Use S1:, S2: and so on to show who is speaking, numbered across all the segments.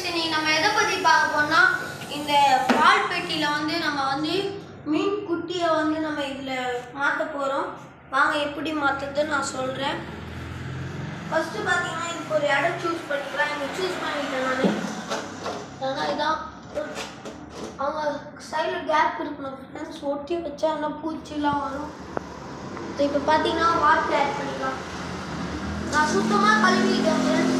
S1: இன்னைக்கு நம்ம எதை பற்றி பார்க்க போனா இந்த பால் பெட்டியில் வந்து நம்ம வந்து மீன் குட்டியை வந்து நம்ம இதில் மாற்ற போகிறோம் வாங்க எப்படி மாற்றுறதுன்னு நான் சொல்கிறேன் ஃபஸ்ட்டு பார்த்தீங்கன்னா இதுக்கு ஒரு இடம் சூஸ் பண்ணிக்கலாம் இங்கே சூஸ் பண்ணிட்டேன் நான் ஏன்னா இதான் ஒரு- அவங்க சைடில் கேப் இருக்கணும் ஃப்ரெண்ட்ஸ் ஒட்டி வச்சா என்ன பூச்சிலாம் வரும் இப்போ பார்த்தீங்கன்னா வாட்டர் ஆட் பண்ணிக்கலாம் நான் சுத்தமாக கழுவிட்டேன் ஃப்ரெண்ட்ஸ்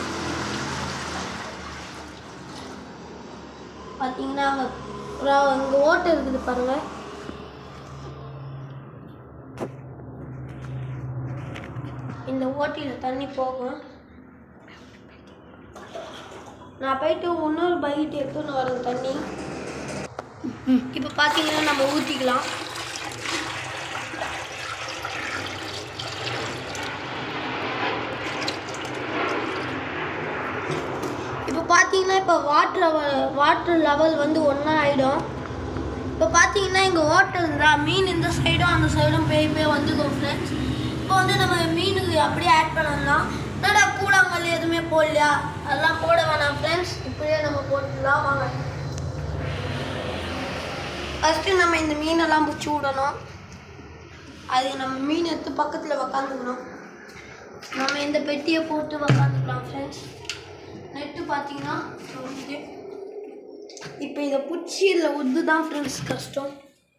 S1: பார்த்தீங்கன்னா அங்கே இங்கே ஓட்டை இருக்குது பாருங்க இந்த ஓட்டியில் தண்ணி போகும் நான் போயிட்டு இன்னொரு பைட் எடுத்துன்னு வரேன் தண்ணி இப்போ பார்த்தீங்கன்னா நம்ம ஊற்றிக்கலாம் இப்போ பார்த்தீங்கன்னா இப்போ வாட்டர் வாட்டர் லெவல் வந்து ஒன்றா ஆகிடும் இப்போ பார்த்தீங்கன்னா இங்கே வாட்டர் இருந்தால் மீன் இந்த சைடும் அந்த சைடும் போய் போய் வந்துக்கும் ஃப்ரெண்ட்ஸ் இப்போ வந்து நம்ம மீனுக்கு அப்படியே ஆட் பண்ணலாம் என்னடா கூழாங்கல் எதுவுமே போடலையா அதெல்லாம் போட வேணாம் ஃப்ரெண்ட்ஸ் இப்படியே நம்ம போட்டுடலாம் வாங்க ஃபஸ்ட்டு நம்ம இந்த மீனெல்லாம் பிடிச்சி விடணும் அது நம்ம மீன் எடுத்து பக்கத்தில் உக்காந்துக்கணும் நம்ம இந்த பெட்டியை போட்டு உக்காந்துக்கலாம் ஃப்ரெண்ட்ஸ் நெட்டு பார்த்தீங்கன்னா இது இப்போ இதை பிடிச்சி இதில் உத்து தான் ஃப்ரெண்ட்ஸ் கஷ்டம்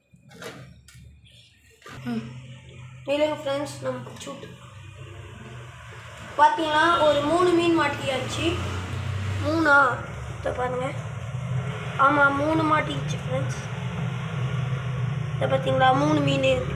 S1: ம் இல்லைங்க ஃப்ரெண்ட்ஸ் நம்ம பிடிச்சி விட்டு பார்த்தீங்கன்னா ஒரு மூணு மீன் மாட்டியாச்சு மூணா இதை பாருங்க ஆமாம் மூணு மாட்டிக்கிச்சு ஃப்ரெண்ட்ஸ் இதை பார்த்தீங்களா மூணு மீன் இருக்கு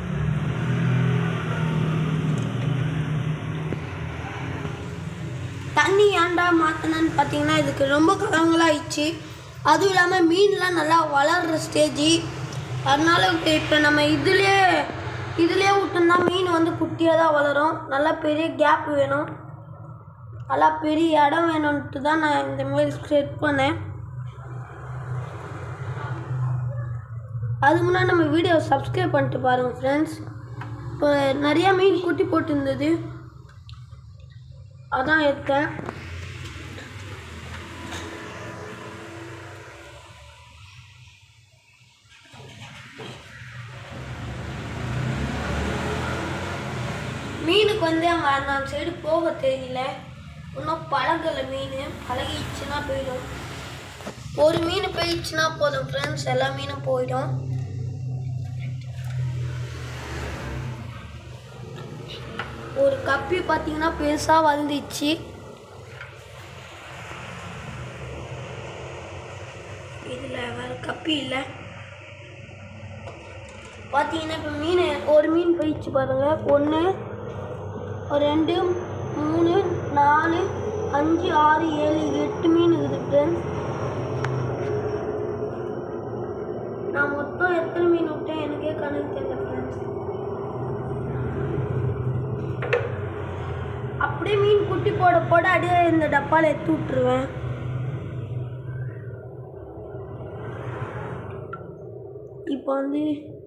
S1: தண்ணி ஏன்டா மாற்றினேன்னு பார்த்தீங்கன்னா இதுக்கு ரொம்ப கலங்களாயிடுச்சு அதுவும் இல்லாமல் மீன்லாம் நல்லா வளர்கிற ஸ்டேஜி அதனால இப்போ நம்ம இதுலேயே இதுலேயே விட்டோம்னா மீன் வந்து குட்டியாக தான் வளரும் நல்லா பெரிய கேப் வேணும் நல்லா பெரிய இடம் வேணும்ன்ட்டு தான் நான் இந்த மாதிரி செட் பண்ணேன் அது முன்னாடி நம்ம வீடியோ சப்ஸ்கிரைப் பண்ணிட்டு பாருங்கள் ஃப்ரெண்ட்ஸ் இப்போ நிறையா மீன் குட்டி போட்டிருந்தது அதான் எடுத்தேன் மீனுக்கு வந்து அங்கே அந்த சைடு போக தெரியல இன்னும் பழகலை மீன் பழகிடுச்சுன்னா போயிடும் ஒரு மீன் போயிடுச்சுன்னா போதும் ஃப்ரெண்ட்ஸ் எல்லா மீனும் போயிடும் ஒரு கப்பி பார்த்தீங்கன்னா பெருசாக வந்துச்சு இதில் வேறு கப்பி இல்லை பார்த்தீங்கன்னா இப்போ மீன் ஒரு மீன் போயிடுச்சு பாருங்க ஒன்று ரெண்டு மூணு நாலு அஞ்சு ஆறு ஏழு எட்டு மீன் இருக்குது ஃப்ரெண்ட்ஸ் நான் மொத்தம் எத்தனை மீன் விட்டேன் எனக்கே கணக்கு தெரியல ஃப்ரெண்ட்ஸ் அப்படியே மீன் குட்டி போட போட அப்படியே இந்த டப்பாவில் எடுத்து விட்டுருவேன் இப்போ வந்து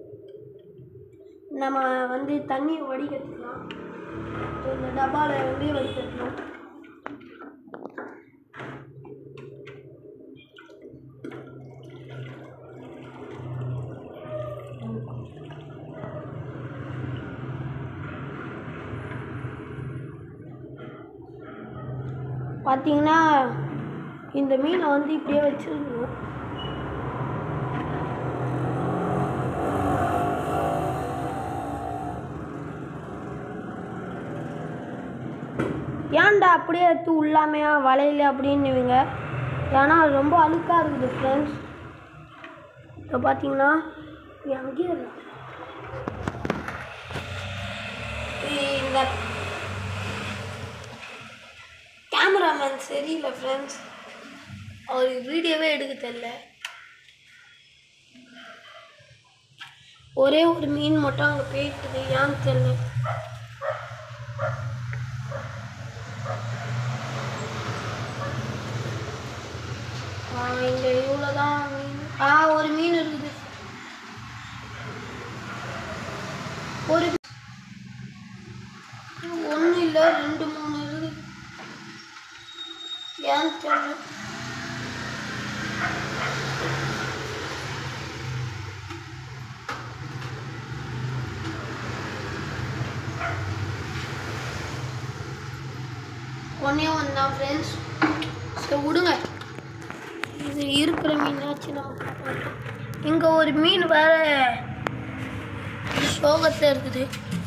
S1: நம்ம வந்து தண்ணி வடிகட்டிக்கலாம் இந்த டப்பாவில் வந்து வடிகட்டணும் பார்த்தீங்கன்னா இந்த மீனை வந்து இப்படியே வச்சிருக்கணும் ஏன்டா அப்படியே எடுத்து உள்ளாமையா வளையல அப்படின்னுவீங்க ஏன்னா அது ரொம்ப அழுக்காக இருக்குது ஃப்ரெண்ட்ஸ் இப்போ பார்த்தீங்கன்னா இது அங்கேயே இல்லை இந்த கேமராமேன் சரியில்லை ஃப்ரெண்ட்ஸ் அவர் வீடியோவே எடுக்க தெரியல ஒரே ஒரு மீன் மட்டும் அங்கே போயிட்டுது ஏன்னு தெரியல ஆ, இங்க இவ்வளோதான் மீன் ஆ ஒரு மீன் இருக்குது ஒரு ஒன்று இல்லை ரெண்டு மூணு இருக்குது ஏன்னு தெரியல ஒன்றே ஒன்று தான் ஃப்ரெண்ட்ஸ் சரி விடுங்க இது இருக்கிற மீனாச்சும் நம்ம பார்க்கலாம் இங்கே ஒரு மீன் வேற சோகத்தில் இருக்குது